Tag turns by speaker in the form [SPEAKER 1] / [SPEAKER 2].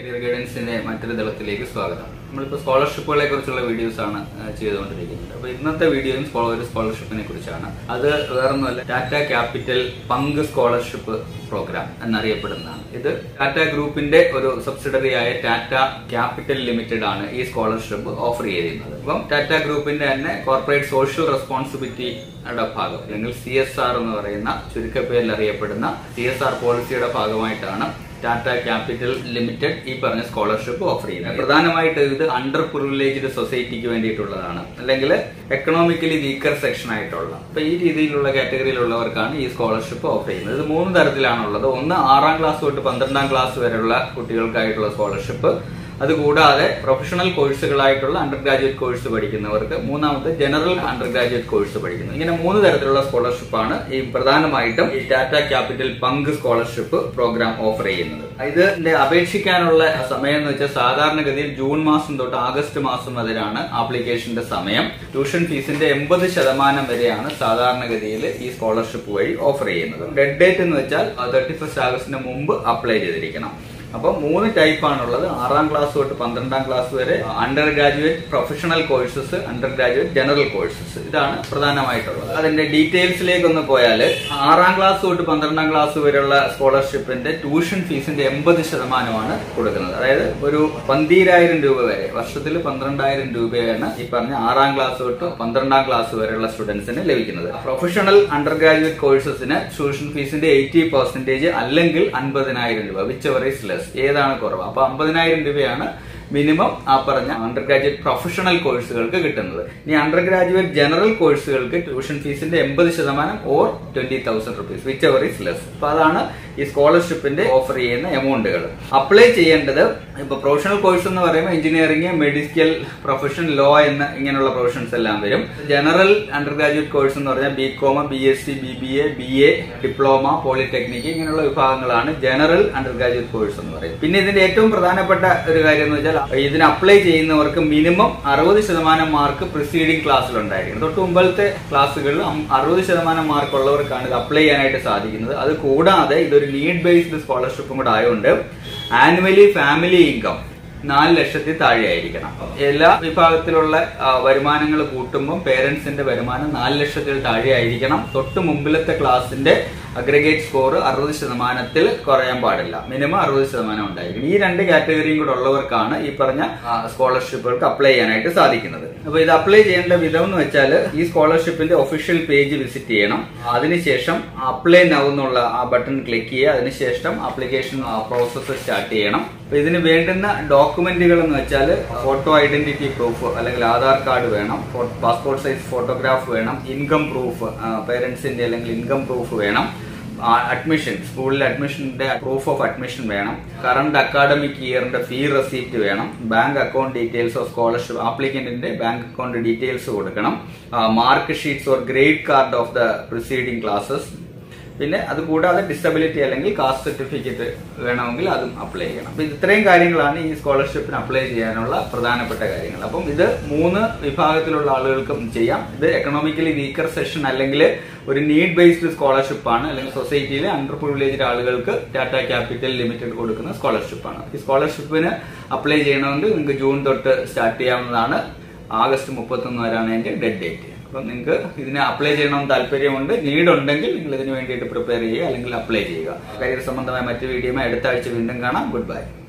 [SPEAKER 1] career ഗൈഡൻസിന്റെ മറ്റൊരു തലത്തിലേക്ക് സ്വാഗതം നമ്മളിപ്പോൾ സ്കോളർഷിപ്പുകളെ കുറിച്ചുള്ള വീഡിയോസ് ആണ് ആ, ചെയ്തുകൊണ്ടിരിക്കുന്നത് അപ്പോൾ ഇന്നത്തെ വീഡിയോയും സ്കോ- ഒരു സ്കോളർഷിപ്പിനെ കുറിച്ചാണ് അത് വേറൊന്നുമല്ല Tata capital Pankh scholarship program എന്നറിയപ്പെടുന്നതാണ് ഇത് ടാറ്റ ഗ്രൂപ്പിന്റെ ഒരു സബ്സിഡറി ആയ ടാറ്റ ക്യാപിറ്റൽ ലിമിറ്റഡ് ആണ് ഈ സ്കോളർഷിപ്പ് ഓഫർ ചെയ്യുന്നത് അപ്പം ടാറ്റ ഗ്രൂപ്പിന്റെ തന്നെ കോർപ്പറേറ്റ് സോഷ്യൽ റെസ്പോൺസിബിലിറ്റിയുടെ ഭാഗം അല്ലെങ്കിൽ സി എസ് ആർ എന്ന് പറയുന്ന ചുരുക്കപ്പേരിൽ അറിയപ്പെടുന്ന സി എസ് ആർ പോളിസിയുടെ ഭാഗമായിട്ടാണ് ടാറ്റ ക്യാപിറ്റൽ ലിമിറ്റഡ് ഈ പറഞ്ഞ സ്കോളർഷിപ്പ് ഓഫർ ചെയ്യുന്നത് പ്രധാനമായിട്ട് ഇത് അണ്ടർ പ്രിവിലേജ്ഡ് സൊസൈറ്റിക്ക് വേണ്ടിയിട്ടുള്ളതാണ് അല്ലെങ്കിൽ എക്കണോമിക്കലി വീക്കർ സെക്ഷൻ ആയിട്ടുള്ള അപ്പൊ ഈ രീതിയിലുള്ള കാറ്റഗറിയിലുള്ളവർക്കാണ് ഈ സ്കോളർഷിപ്പ് ഓഫർ ചെയ്യുന്നത് ഇത് മൂന്ന് തരത്തിലാണുള്ളത് ഒന്ന് ആറാം ക്ലാസ് തൊട്ട് പന്ത്രണ്ടാം ക്ലാസ് വരെയുള്ള കുട്ടികൾക്കായിട്ടുള്ള സ്കോളർഷിപ്പ് അതുകൂടാതെ പ്രൊഫഷണൽ കോഴ്സുകളായിട്ടുള്ള അണ്ടർ ഗ്രാജുവേറ്റ് കോഴ്സ് പഠിക്കുന്നവർക്ക് മൂന്നാമത്തെ ജനറൽ അണ്ടർ ഗ്രാജുവേറ്റ് കോഴ്സ് പഠിക്കുന്നു ഇങ്ങനെ മൂന്ന് തരത്തിലുള്ള സ്കോളർഷിപ്പാണ് ഈ പ്രധാനമായിട്ടും ഈ Tata capital Pankh scholarship program offer ചെയ്യുന്നത് ഇതിന്റെ അപേക്ഷിക്കാനുള്ള സമയം എന്ന് വെച്ചാൽ സാധാരണഗതിയിൽ ജൂൺ മാസം തൊട്ട് ആഗസ്റ്റ് മാസം വരെയാണ് ആപ്ലിക്കേഷന്റെ സമയം ട്യൂഷൻ ഫീസിന്റെ എൺപത് ശതമാനം വരെയാണ് സാധാരണഗതിയിൽ ഈ സ്കോളർഷിപ്പ് വഴി ഓഫർ ചെയ്യുന്നത് ഡെഡ് ഡേറ്റ് എന്ന് വെച്ചാൽ തേർട്ടി ഫസ്റ്റ് ആഗസ്റ്റിന് മുമ്പ് അപ്ലൈ ചെയ്തിരിക്കണം അപ്പൊ മൂന്ന് ടൈപ്പാണുള്ളത് ആറാം ക്ലാസ് തൊട്ട് പന്ത്രണ്ടാം ക്ലാസ് വരെ undergraduate professional courses undergraduate general courses ഇതാണ് പ്രധാനമായിട്ടുള്ളത് അതിന്റെ ഡീറ്റെയിൽസിലേക്ക് ഒന്ന് പോയാൽ ആറാം ക്ലാസ് തൊട്ട് പന്ത്രണ്ടാം ക്ലാസ് വരെയുള്ള സ്കോളർഷിപ്പിന്റെ ട്യൂഷൻ ഫീസിന്റെ എൺപത് ശതമാനമാണ് കൊടുക്കുന്നത് അതായത് ഒരു പന്തീരായിരം രൂപ വരെ വർഷത്തിൽ പന്ത്രണ്ടായിരം രൂപയാണ് ഈ പറഞ്ഞ ആറാം ക്ലാസ് തൊട്ട് പന്ത്രണ്ടാം ക്ലാസ് വരെയുള്ള സ്റ്റുഡൻസിന് ലഭിക്കുന്നത് പ്രൊഫഷണൽ അണ്ടർ ഗ്രാജുവേറ്റ് കോഴ്സസിന് ട്യൂഷൻ ഫീസിന്റെ എയ്റ്റി പെർസെന്റേജ് അല്ലെങ്കിൽ അൻപതിനായിരം രൂപ വിച്ച് എവർ ഈസ് ലെസ് ഏതാണ് കുറവ് അപ്പൊ അമ്പതിനായിരം രൂപയാണ് മിനിമം ആ പറഞ്ഞ അണ്ടർ ഗ്രാജുവേറ്റ് പ്രൊഫഷണൽ കോഴ്സുകൾക്ക് കിട്ടുന്നത് ഇനി അണ്ടർ ഗ്രാജുവേറ്റ് ജനറൽ കോഴ്സുകൾക്ക് ട്യൂഷൻ ഫീസിന്റെ എൺപത് ശതമാനം or twenty thousand rupees whichever is less അപ്പൊ അതാണ് ഈ സ്കോളർഷിപ്പിന്റെ ഓഫർ ചെയ്യുന്ന എമൗണ്ടുകൾ അപ്ലൈ ചെയ്യേണ്ടത് ഇപ്പൊ പ്രൊഫഷണൽ കോഴ്സ് എന്ന് പറയുമ്പോൾ എഞ്ചിനീയറിംഗ് മെഡിക്കൽ പ്രൊഫഷൻ ലോ എന്ന ഇങ്ങനെയുള്ള പ്രൊഫഷൻസ് എല്ലാം വരും ജനറൽ അണ്ടർ ഗ്രാജുവേറ്റ് കോഴ്സ് എന്ന് പറഞ്ഞാൽ B com B S C B B A B A diploma polytechnic ഇങ്ങനെയുള്ള വിഭാഗങ്ങളാണ് ജനറൽ അണ്ടർ ഗ്രാജുവേറ്റ് കോഴ്സ് എന്ന് പറയുന്നത് പിന്നെ ഇതിന്റെ ഏറ്റവും പ്രധാനപ്പെട്ട ഒരു കാര്യം എന്ന് വെച്ചാൽ ഇതിന് അപ്ലൈ ചെയ്യുന്നവർക്ക് മിനിമം അറുപത് ശതമാനം മാർക്ക് പ്രിസീഡിംഗ് ക്ലാസ്സിൽ ഉണ്ടായിരിക്കണം തൊട്ട് മുമ്പത്തെ ക്ലാസ്സുകളിൽ അറുപത് ശതമാനം മാർക്ക് ഉള്ളവർക്കാണ് ഇത് അപ്ലൈ ചെയ്യാനായിട്ട് സാധിക്കുന്നത് അത് കൂടാതെ ഇതൊരു നീഡ് ബേസ്ഡ് സ്കോളർഷിപ്പും കൂടെ ആയതുകൊണ്ട് ആനുവലി ഫാമിലി ഇൻകം നാല് ലക്ഷത്തിൽ താഴെ ആയിരിക്കണം എല്ലാ വിഭാഗത്തിലുള്ള വരുമാനങ്ങൾ കൂട്ടുമ്പോൾ പേരൻസിന്റെ വരുമാനം നാല് ലക്ഷത്തിൽ താഴെ ആയിരിക്കണം തൊട്ട് മുമ്പിലത്തെ ക്ലാസിന്റെ അഗ്രഗേറ്റ് സ്കോർ അറുപത് ശതമാനത്തിൽ കുറയാൻ പാടില്ല മിനിമം അറുപത് ശതമാനം ഉണ്ടായിരിക്കും ഈ രണ്ട് കാറ്റഗറിയും കൂടെ ഉള്ളവർക്കാണ് ഈ പറഞ്ഞ സ്കോളർഷിപ്പുകൾക്ക് അപ്ലൈ ചെയ്യാനായിട്ട് സാധിക്കുന്നത് അപ്പൊ ഇത് അപ്ലൈ ചെയ്യേണ്ട വിധം എന്ന് വെച്ചാൽ ഈ സ്കോളർഷിപ്പിന്റെ ഒഫീഷ്യൽ പേജ് വിസിറ്റ് ചെയ്യണം അതിനുശേഷം അപ്ലൈ നൗ എന്നുള്ള ആ ബട്ടൺ ക്ലിക്ക് ചെയ്യുക അതിനുശേഷം ആപ്ലിക്കേഷൻ പ്രോസസ്സ് സ്റ്റാർട്ട് ചെയ്യണം അപ്പൊ ഇതിന് വേണ്ടുന്ന ഡോക്യുമെന്റുകൾ എന്ന് വെച്ചാൽ ഫോട്ടോ ഐഡന്റിറ്റി പ്രൂഫ് അല്ലെങ്കിൽ ആധാർ കാർഡ് വേണം പാസ്പോർട്ട് സൈസ് ഫോട്ടോഗ്രാഫ് വേണം ഇൻകം പ്രൂഫ് പേരൻസിന്റെ അല്ലെങ്കിൽ ഇൻകം പ്രൂഫ് വേണം അഡ്മിഷൻ സ്കൂളിലെ അഡ്മിഷന്റെ പ്രൂഫ് ഓഫ് അഡ്മിഷൻ വേണം കറണ്ട് അക്കാഡമിക് ഇയറിന്റെ ഫീ റെസീപ്റ്റ് വേണം bank account details of scholarship ആപ്ലിക്കന്റിന്റെ ബാങ്ക് അക്കൗണ്ട് ഡീറ്റെയിൽസ് കൊടുക്കണം mark sheets or grade card of the preceding classes പിന്നെ അത് കൂടാതെ ഡിസബിലിറ്റി അല്ലെങ്കിൽ കാസ്റ്റ് സർട്ടിഫിക്കറ്റ് വേണമെങ്കിൽ അതും അപ്ലൈ ചെയ്യണം അപ്പൊ ഇത് ഇത്രയും കാര്യങ്ങളാണ് ഈ സ്കോളർഷിപ്പിന് അപ്ലൈ ചെയ്യാനുള്ള പ്രധാനപ്പെട്ട കാര്യങ്ങൾ അപ്പം ഇത് മൂന്ന് വിഭാഗത്തിലുള്ള ആളുകൾക്കും ചെയ്യാം ഇത് എക്കണോമിക്കലി വീക്കർ സെഷൻ അല്ലെങ്കിൽ ഒരു നീഡ് ബേസ്ഡ് സ്കോളർഷിപ്പ് ആണ് അല്ലെങ്കിൽ സൊസൈറ്റിയിലെ അണ്ടർ പ്രിവിലേജ്ഡ് ആളുകൾക്ക് ടാറ്റ ക്യാപിറ്റൽ ലിമിറ്റഡ് കൊടുക്കുന്ന സ്കോളർഷിപ്പാണ് ഈ സ്കോളർഷിപ്പിന് അപ്ലൈ ചെയ്യണമെങ്കിൽ നിങ്ങൾക്ക് ജൂൺ തൊട്ട് സ്റ്റാർട്ട് ചെയ്യാവുന്നതാണ് ആഗസ്റ്റ് മുപ്പത്തൊന്ന് വരെയാണ് അതിന്റെ ഡെഡ് ഡേറ്റ് അപ്പം നിങ്ങൾക്ക് ഇതിന് അപ്ലൈ ചെയ്യണമെന്ന് താല്പര്യമുണ്ട് നീഡ് ഉണ്ടെങ്കിൽ നിങ്ങൾ ഇതിന് വേണ്ടിയിട്ട് പ്രിപ്പയർ ചെയ്യുക അല്ലെങ്കിൽ അപ്ലൈ ചെയ്യുക കരിയർ സംബന്ധമായ മറ്റു വീഡിയോ അടുത്ത ആഴ്ച വീണ്ടും കാണാം ഗുഡ് ബൈ